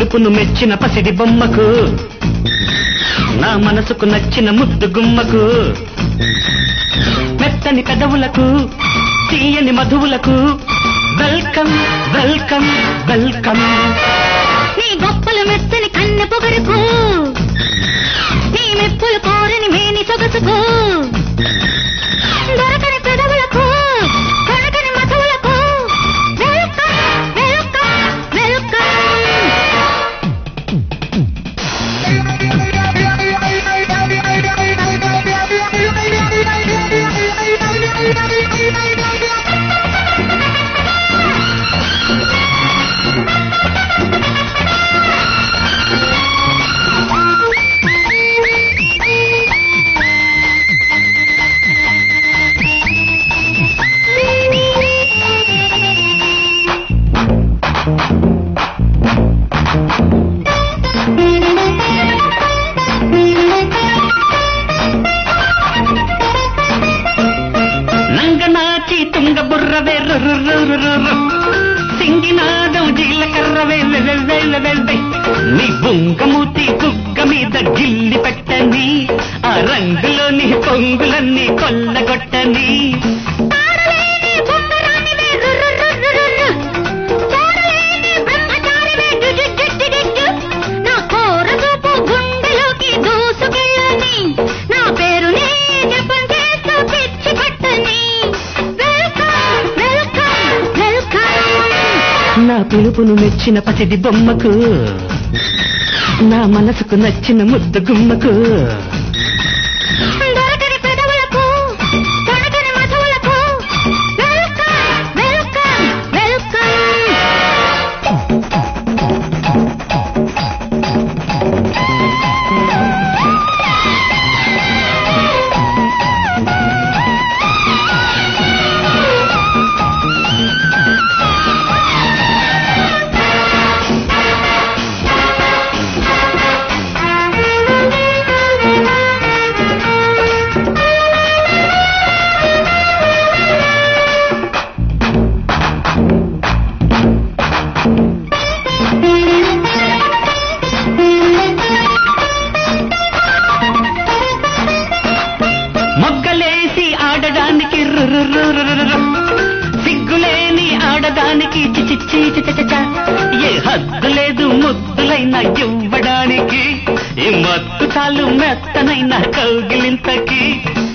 పిలుపును మెచ్చిన పసిడి బొమ్మకు నా మనసుకు నచ్చిన ముద్దు గుమ్మకు మెత్తని పెదవులకు తీయని మధువులకు వెల్కమ్ వెల్కమ్ వెల్కమ్ నీ గొప్పలు మెత్తని కన్నె పొగరుకు నీ మెప్పులు కోరని మేని సొగసుకు దొరకని పెదవులకు కొనకని మధువులకు వెల్కమ్ వెల్కమ్ వెల్కమ్ నంగనాచి తుంగ బుర్రవే రుర్రుర్రుర్రుర్రు. సింగినాదం జీలకర్రవే వెవెవెవెవెవె. నీ బుంగమూతి కుక్క మీద గిల్లి పెట్టని ఆ రంగులోని పొంగులన్నీ కొల్లగొట్టని తారలేని బొమ్మరానివే రుర్రుర్రుర్రుర్రు. చూడలేని బ్రహ్మచారివే డుడుడుడుడుడు. నా కోరసూపు గుండెలోకి దూసుకెళ్ళని. నా పేరునే జపం చేస్తూ పిచ్చి పట్టని. Welcome, welcome, welcome. నా పిలుపును మెచ్చిన పసిడి బొమ్మకు నా మనసుకు నచ్చిన ముద్దు గుమ్మకు దొరకని పెదవులకు, తొణకని మధువులకు. Welcome, welcome, welcome. మొగ్గలేసి ఆడడానికి రురురురురురు. సిగ్గులేని ఆడదానికి చిచిచ్చి చిచచచ. ఏ హద్దు లేదు ముద్దులైన ఇవ్వడానికి ఈ మత్తు చాలు మెత్తనైన కౌగిలింతకి